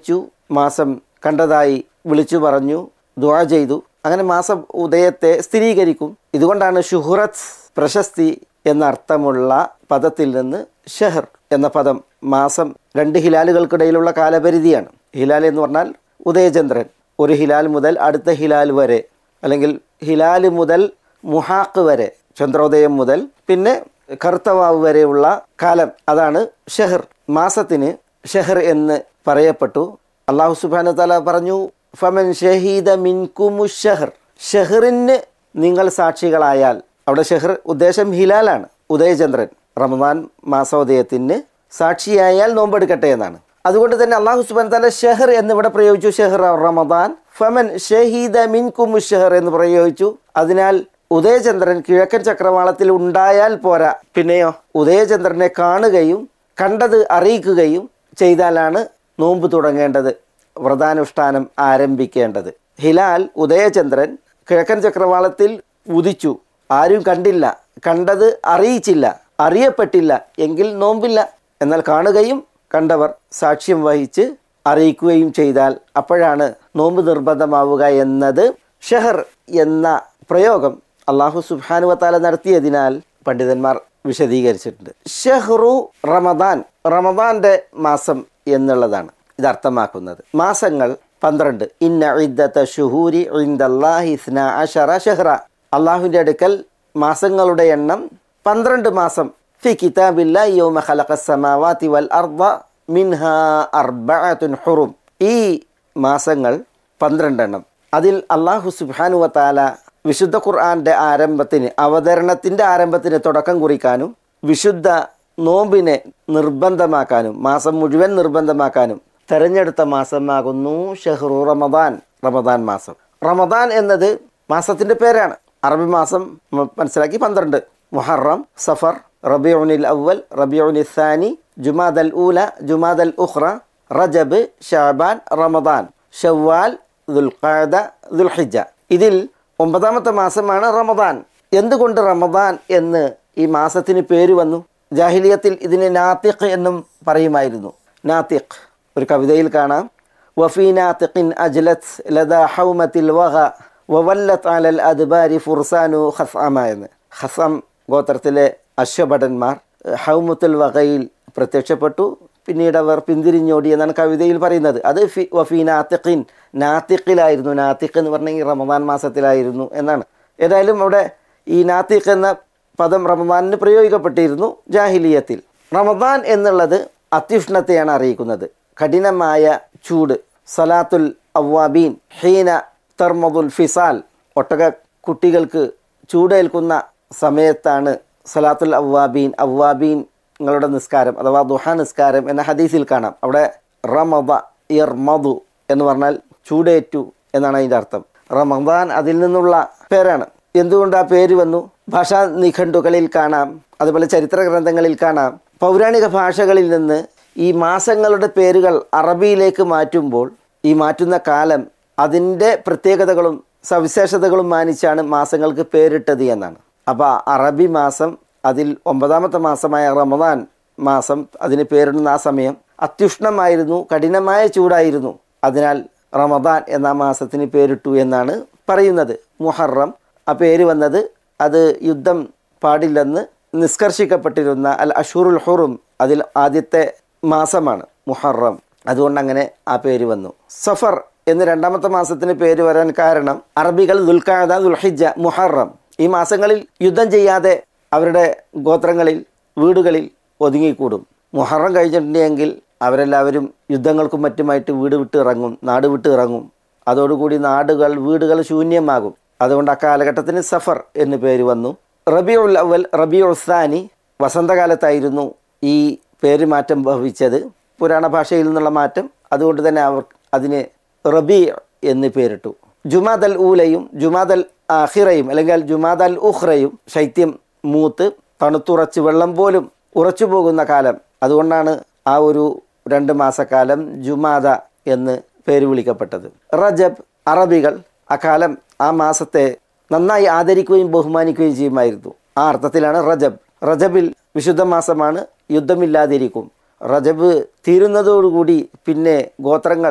ച്ചു മാസം കണ്ടതായി വിളിച്ചു പറഞ്ഞു ദുആ ചെയ്തു അങ്ങനെ മാസം ഉദയത്തെ സ്ഥിരീകരിക്കും ഇതുകൊണ്ടാണ് ഷുഹുറത്ത് പ്രശസ്തി എന്ന അർത്ഥമുള്ള പദത്തിൽ നിന്ന് ഷെഹർ എന്ന പദം മാസം രണ്ട് ഹിലാലുകൾക്കിടയിലുള്ള കാലപരിധിയാണ് ഹിലാൽ എന്ന് പറഞ്ഞാൽ ഉദയചന്ദ്രൻ ഒരു ഹിലാൽ മുതൽ അടുത്ത ഹിലാൽ വരെ അല്ലെങ്കിൽ ഹിലാൽ മുതൽ മുഹാക്ക് വരെ ചന്ദ്രോദയം മുതൽ പിന്നെ കറുത്തവാവ് വരെയുള്ള കാലം അതാണ് ഷെഹർ മാസത്തിന് ഷെഹർ എന്ന് പറയപ്പെട്ടു അള്ളാഹു സുബാന തല പറഞ്ഞു ഫമൻ ഷഹീദ മിൻകുമു ഷെഹർ ഷെഹറിന് നിങ്ങൾ സാക്ഷികളായാൽ അവിടെ ഷെഹർ ഉദ്ദേശം ഹിലാലാണ് ഉദയചന്ദ്രൻ റമദാൻ മാസോദയത്തിന് സാക്ഷിയായാൽ നോമ്പെടുക്കട്ടെ എന്നാണ് അതുകൊണ്ട് തന്നെ അള്ളാഹു സുബാൻ തല ഷെഹർ എന്നിവിടെ പ്രയോഗിച്ചു ഷെഹർ റമദാൻ ഫമൻ ഷഹീദ മിൻകുമു ഷെഹർ എന്ന് പ്രയോഗിച്ചു അതിനാൽ ഉദയചന്ദ്രൻ കിഴക്കൻ ചക്രവാളത്തിൽ ഉണ്ടായാൽ പോരാ പിന്നെയോ ഉദയചന്ദ്രനെ കാണുകയും കണ്ടത് അറിയിക്കുകയും ചെയ്താലാണ് നോമ്പ് തുടങ്ങേണ്ടത് വ്രതാനുഷ്ഠാനം ആരംഭിക്കേണ്ടത് ഹിലാൽ ഉദയചന്ദ്രൻ കിഴക്കൻ ചക്രവാളത്തിൽ ഉദിച്ചു ആരും കണ്ടില്ല കണ്ടത് അറിയിച്ചില്ല അറിയപ്പെട്ടില്ല എങ്കിൽ നോമ്പില്ല എന്നാൽ കാണുകയും കണ്ടവർ സാക്ഷ്യം വഹിച്ച് അറിയിക്കുകയും ചെയ്താൽ അപ്പോഴാണ് നോമ്പ് നിർബന്ധമാവുക എന്നത് ഷെഹർ എന്ന പ്രയോഗം അള്ളാഹു സുബാനുവത്താല നടത്തിയതിനാൽ പണ്ഡിതന്മാർ വിശദീകരിച്ചിട്ടുണ്ട് ഷെഹ്റു റമദാൻ റമദാന്റെ മാസം എന്നുള്ളതാണ് ഇത് അർത്ഥമാക്കുന്നത് മാസങ്ങൾ പന്ത്രണ്ട് ഇന്ന ഇദ്ദത്ത ഷുഹൂരി ഇൻദല്ലാഹി ഇസ്ന അഷറ ഷെഹ്റ അള്ളാഹുവിൻ്റെ അടുക്കൽ മാസങ്ങളുടെ എണ്ണം പന്ത്രണ്ട് മാസം ഫി കിതാബില്ല യൗമ ഖലഖ സമാവാതി വൽ അർദ മിൻഹ അർബഅത്തുൻ ഹുറും ഈ മാസങ്ങൾ പന്ത്രണ്ടെണ്ണം അതിൽ അള്ളാഹു സുബ്ഹാനു വതാല വിശുദ്ധ ഖുർആന്റെ ആരംഭത്തിന് അവതരണത്തിന്റെ ആരംഭത്തിന് തുടക്കം കുറിക്കാനും വിശുദ്ധ നോമ്പിനെ നിർബന്ധമാക്കാനും മാസം മുഴുവൻ നിർബന്ധമാക്കാനും തെരഞ്ഞെടുത്ത മാസമാകുന്നു ഷെഹ്റു റമദാൻ റമദാൻ മാസം റമദാൻ എന്നത് മാസത്തിന്റെ പേരാണ് അറബി മാസം മ- മനസ്സിലാക്കി പന്ത്രണ്ട് മുഹറം സഫർ റബിയുനിൽ അവൽ റബിയുനിൽ സാനി ജുമാദൽ ഊല ജുമാദൽ ഉഖ്റ റജബ് ഷാബാൻ റമദാൻ ഷവ്വാൽ ദുൽഖാദ ദുൽഹിജ ഇതിൽ ഒമ്പതാമത്തെ മാസമാണ് റമദാൻ എന്തുകൊണ്ട് റമദാൻ എന്ന് ഈ മാസത്തിന് പേര് വന്നു ജാഹിലിയത്തിൽ ഇതിന് നാത്തിഖ് എന്നും പറയുമായിരുന്നു നാത്തിഖ് ഒരു കവിതയിൽ കാണാം വഫീ നാത്തിഖിൻ അജ്ലത്ത് ലദാ ഹൗമത്തിൽ വഗ വവല്ലത്ത് അലൽ അദ്ബാരി ഫുർസാനു ഖസ്അമ എന്ന് ഖസം ഗോത്രത്തിലെ അശ്വഭടന്മാർ ഹൗമത്തുൽ വകയിൽ പ്രത്യക്ഷപ്പെട്ടു പിന്നീട് അവർ പിന്തിരിഞ്ഞോടി എന്നാണ് കവിതയിൽ പറയുന്നത് അത് ഫി വഫീ നാത്തിഖിൻ നാത്തിഖിലായിരുന്നു നാത്തിഖ് എന്ന് പറഞ്ഞെങ്കിൽ റമദാൻ മാസത്തിലായിരുന്നു എന്നാണ് ഏതായാലും അവിടെ ഈ നാത്തിഖ് എന്ന പദം റമദാനിന് പ്രയോഗിക്കപ്പെട്ടിരുന്നു ജാഹിലിയത്തിൽ റമദാൻ എന്നുള്ളത് അത്യുഷ്ണത്തെയാണ് അറിയിക്കുന്നത് കഠിനമായ ചൂട് സലാത്തുൽ അവ്വാബീൻ ഹീന തർമദുൽ ഫിസാൽ ഒട്ടക കുട്ടികൾക്ക് ചൂടേൽക്കുന്ന സമയത്താണ് സലാത്തുൽ അവ്വാബീൻ അവ്വാബീൻ നിങ്ങളുടെ നിസ്കാരം അഥവാ ദുഹ നിസ്കാരം എന്ന ഹദീസിൽ കാണാം അവിടെ റമദ ഇർമദു എന്ന് പറഞ്ഞാൽ ചൂടേറ്റു എന്നാണ് അതിൻ്റെ അർത്ഥം റമദാൻ അതിൽ നിന്നുള്ള പേരാണ് എന്തുകൊണ്ട് ആ പേര് വന്നു ഭാഷാ നിഘണ്ടുകളിൽ കാണാം അതുപോലെ ചരിത്ര ഗ്രന്ഥങ്ങളിൽ കാണാം പൗരാണിക ഭാഷകളിൽ നിന്ന് ഈ മാസങ്ങളുടെ പേരുകൾ അറബിയിലേക്ക് മാറ്റുമ്പോൾ ഈ മാറ്റുന്ന കാലം അതിൻ്റെ പ്രത്യേകതകളും സവിശേഷതകളും മാനിച്ചാണ് മാസങ്ങൾക്ക് പേരിട്ടത് എന്നാണ് അപ്പോൾ അറബി മാസം അതിൽ ഒമ്പതാമത്തെ മാസമായ റമദാൻ മാസം അതിന് പേരിടുന്ന ആ സമയം അത്യുഷ്ണമായിരുന്നു കഠിനമായ ചൂടായിരുന്നു അതിനാൽ റമദാൻ എന്ന മാസത്തിന് പേരിട്ടു എന്നാണ് പറയുന്നത് മുഹറം ആ പേര് വന്നത് അത് യുദ്ധം പാടില്ലെന്ന് നിഷ്കർഷിക്കപ്പെട്ടിരുന്ന അൽ അഷൂറുൽ ഹുറും അതിൽ ആദ്യത്തെ മാസമാണ് മുഹറം അതുകൊണ്ട് അങ്ങനെ ആ പേര് വന്നു സഫർ എന്ന് രണ്ടാമത്തെ മാസത്തിന് പേര് വരാൻ കാരണം അറബികൾ ദുൽഖാദ ദുൽഹിജ മുഹറം ഈ മാസങ്ങളിൽ യുദ്ധം ചെയ്യാതെ അവരുടെ ഗോത്രങ്ങളിൽ വീടുകളിൽ ഒതുങ്ങിക്കൂടും മുഹറം കഴിഞ്ഞിട്ടുണ്ടെങ്കിൽ അവരെല്ലാവരും യുദ്ധങ്ങൾക്കും മറ്റുമായിട്ട് വീട് വിട്ട് ഇറങ്ങും നാട് വിട്ട് ഇറങ്ങും അതോടുകൂടി നാടുകൾ വീടുകൾ ശൂന്യമാകും അതുകൊണ്ട് അക്കാലഘട്ടത്തിന് സഫർ എന്ന് പേര് വന്നു റബിയുൽ അവൽ റബിയുൽ സാനി വസന്തകാലത്തായിരുന്നു ഈ പേര് മാറ്റം ഭവിച്ചത് പുരാണ ഭാഷയിൽ നിന്നുള്ള മാറ്റം അതുകൊണ്ട് തന്നെ അവർ അതിന് റബി എന്ന് പേരിട്ടു ജുമാദൽ ഊലയും ജുമാദൽ ആഹിറയും അല്ലെങ്കിൽ ജുമാദൽ ഉഹ്റയും ശൈത്യം മൂത്ത് തണുത്തുറച്ച് വെള്ളം പോലും ഉറച്ചു പോകുന്ന കാലം അതുകൊണ്ടാണ് ആ ഒരു രണ്ട് മാസക്കാലം ജുമാദ എന്ന് പേര് വിളിക്കപ്പെട്ടത് റജബ് അറബികൾ അക്കാലം ആ മാസത്തെ നന്നായി ആദരിക്കുകയും ബഹുമാനിക്കുകയും ചെയ്യുമായിരുന്നു ആ അർത്ഥത്തിലാണ് റജബ് റജബിൽ വിശുദ്ധ മാസമാണ് യുദ്ധമില്ലാതിരിക്കും റജബ് തീരുന്നതോടുകൂടി പിന്നെ ഗോത്രങ്ങൾ